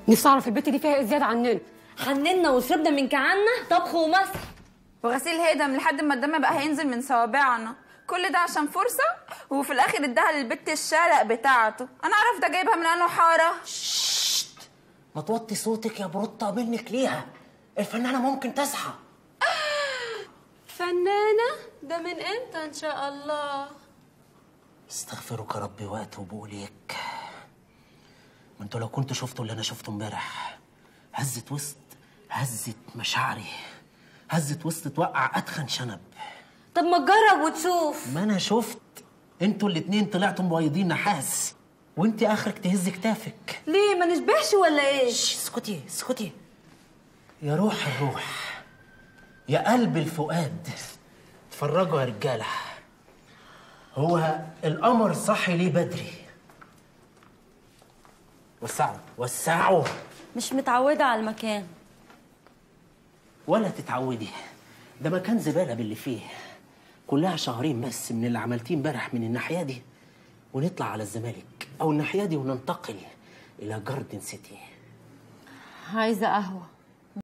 نفسي اعرف البت دي فيها ايه زياده عننا حننا وشربنا من كعنا طبخ ومسح وغسيل هدم لحد ما الدم بقى هينزل من صوابعنا كل ده عشان فرصة وفي الآخر اداها للبت الشارع بتاعته أنا عرفت ده جايبها من أنه حارة ما توطي صوتك يا بروطة منك ليها الفنانة ممكن تصحى فنانة ده من امتى ان شاء الله استغفرك ربي واتوب اليك ما انتوا لو كنتوا شفتوا اللي انا شفته امبارح هزت وسط هزت مشاعري هزت وسط توقع اتخن شنب طب ما تجرب وتشوف ما انا شفت انتوا الاتنين طلعتوا مبيضين نحاس وانت اخرك تهز كتافك ليه ما نشبهش ولا ايه اسكتي اسكتي يا روح الروح يا قلب الفؤاد اتفرجوا يا رجاله هو القمر صحي ليه بدري وسعوا وسعوا مش متعودة على المكان ولا تتعودي ده مكان زباله باللي فيه كلها شهرين بس من اللي عملتيه امبارح من الناحيه دي ونطلع على الزمالك او الناحيه دي وننتقل الى جاردن سيتي عايزة قهوة